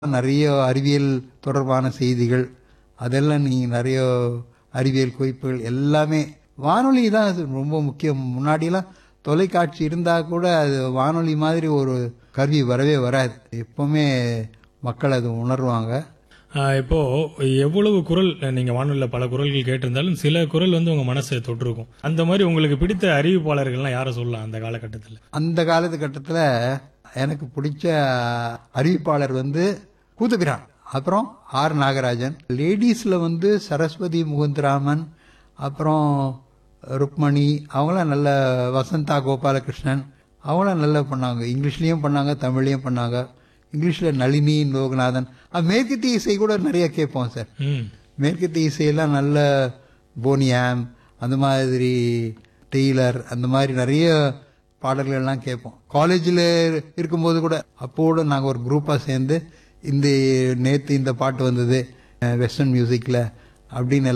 நிறைய அறிவியல் தொடர்பான செய்திகள் அதெல்லாம் நீ நிறைய அறிவியல் குறிப்புகள் எல்லாமே வானொலி தான் அது ரொம்ப முக்கியம் முன்னாடிலாம் தொலைக்காட்சி இருந்தா கூட அது வானொலி மாதிரி ஒரு கருவி வரவே வராது எப்பவுமே மக்கள் அது உணர்வாங்க ஆஹ் இப்போ எவ்வளவு குரல் நீங்க வானொலியில பல குரல்கள் கேட்டிருந்தாலும் சில குரல் வந்து உங்க மனசை தொட்டிருக்கும் அந்த மாதிரி உங்களுக்கு பிடித்த அறிவிப்பாளர்கள்லாம் யாரை சொல்லலாம் அந்த காலகட்டத்தில் அந்த காலகட்டத்தில் எனக்கு பிடிச்ச அறிவிப்பாளர் வந்து கூத்தபிரான் அப்புறம் ஆர் நாகராஜன் லேடிஸில் வந்து சரஸ்வதி முகுந்தராமன் அப்புறம் ருக்மணி அவங்களாம் நல்ல வசந்தா கோபாலகிருஷ்ணன் அவங்களாம் நல்லா பண்ணாங்க இங்கிலீஷ்லேயும் பண்ணாங்க தமிழ்லையும் பண்ணாங்க இங்கிலீஷில் நளினி லோகநாதன் அது மேற்கத்திய இசை கூட நிறைய கேட்போம் சார் ம் மேற்கத்திய இசையெல்லாம் நல்ல போனியாம் அந்த மாதிரி டெய்லர் அந்த மாதிரி நிறைய பாடல்கள் எல்லாம் கேட்போம் காலேஜில் இருக்கும்போது கூட அப்போ கூட நாங்கள் ஒரு குரூப்பாக சேர்ந்து இந்த நேற்று இந்த பாட்டு வந்தது வெஸ்டர்ன் மியூசிக்கில் அப்படின்னு